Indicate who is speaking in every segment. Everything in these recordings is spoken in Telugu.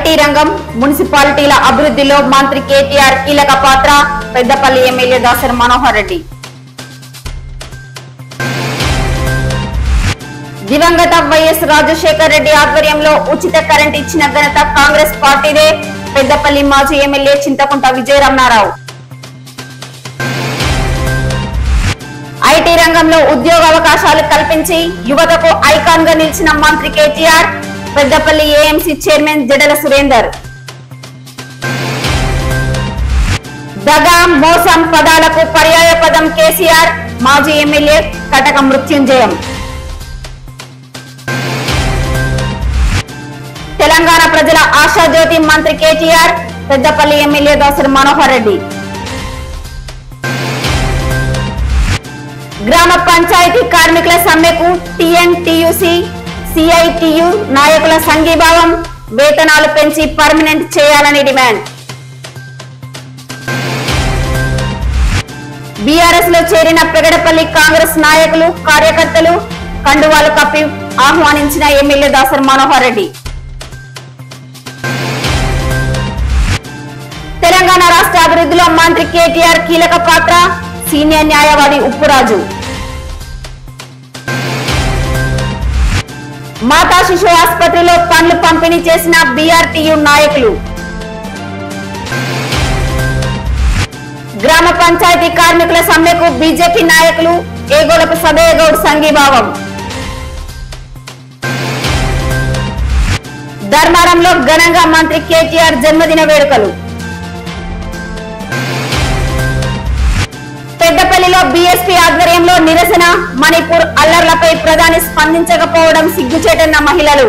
Speaker 1: ఐటీ రంగం మున్సిపాలిటీల అభివృద్ధిలో మంత్రి కేటీఆర్ కీలక పాత్ర పెద్దపల్లి ఎమ్మెల్యే దాసరి మనోహర్ రెడ్డి దివంగత వైఎస్ రాజశేఖర్ రెడ్డి ఆధ్వర్యంలో ఉచిత కరెంట్ ఇచ్చిన ఘనత కాంగ్రెస్ పార్టీదే పెద్దపల్లి మాజీ ఎమ్మెల్యే చింతకుంట విజయరమణారావు ఐటీ రంగంలో ఉద్యోగ అవకాశాలు కల్పించి యువతకు ఐకాన్ గా నిలిచిన మంత్రి కేటీఆర్ పెద్దపల్లి ఏఎంసీ చైర్మన్ జడల సురేందర్ దగా మోసం పదాలకు పర్యాయ పదం కేసీఆర్ మాజీ ఎమ్మెల్యే కటక మృత్యుంజయం తెలంగాణ ప్రజల ఆశాజ్యోతి మంత్రి కేటీఆర్ పెద్దపల్లి ఎమ్మెల్యే దాసరి మనోహర్ రెడ్డి గ్రామ పంచాయతీ కార్మికుల సమ్మెకు టిఎన్టీయుసి సిఐటియు నాయకుల సంఘీభావం వేతనాలు పెంచి పర్మనెంట్ చేయాలని డిమాండ్ బీఆర్ఎస్ లో చేరిన పెగడపల్లి కాంగ్రెస్ నాయకులు కార్యకర్తలు కండువాలు కప్పి ఆహ్వానించిన ఎమ్మెల్యే దాసరి మనోహర్ రెడ్డి తెలంగాణ రాష్ట్ర అభివృద్ధిలో మంత్రి కేటీఆర్ కీలక పాత్ర సీనియర్ న్యాయవాది ఉప్పురాజు మాతా శిశు ఆసుపత్రిలో పనులు పంపిణీ చేసిన బీఆర్టీయు నాయకులు గ్రామ పంచాయతీ కార్మికుల సమ్మెకు బీజేపీ నాయకులు ఏగోలపు సదయగౌడ్ సంఘీభావం ధర్మారంలో ఘనంగా మంత్రి కేటీఆర్ జన్మదిన వేడుకలు పెద్దపల్లిలో బీఎస్పీ ఆధ్వర్యంలో నిరసన మణిపూర్ అల్లర్లపై ప్రధాని స్పందించకపోవడం సిగ్గుచేటన్న మహిళలు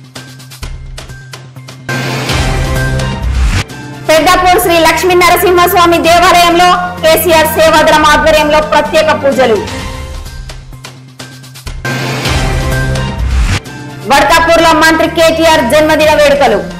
Speaker 1: పెద్దపూర్ శ్రీ లక్ష్మీ నరసింహస్వామి దేవాలయంలో కేసీఆర్ సేవాదళం ఆధ్వర్యంలో ప్రత్యేక పూజలు వడ్కాపూర్ లో మంత్రి కేటీఆర్ జన్మదిన వేడుకలు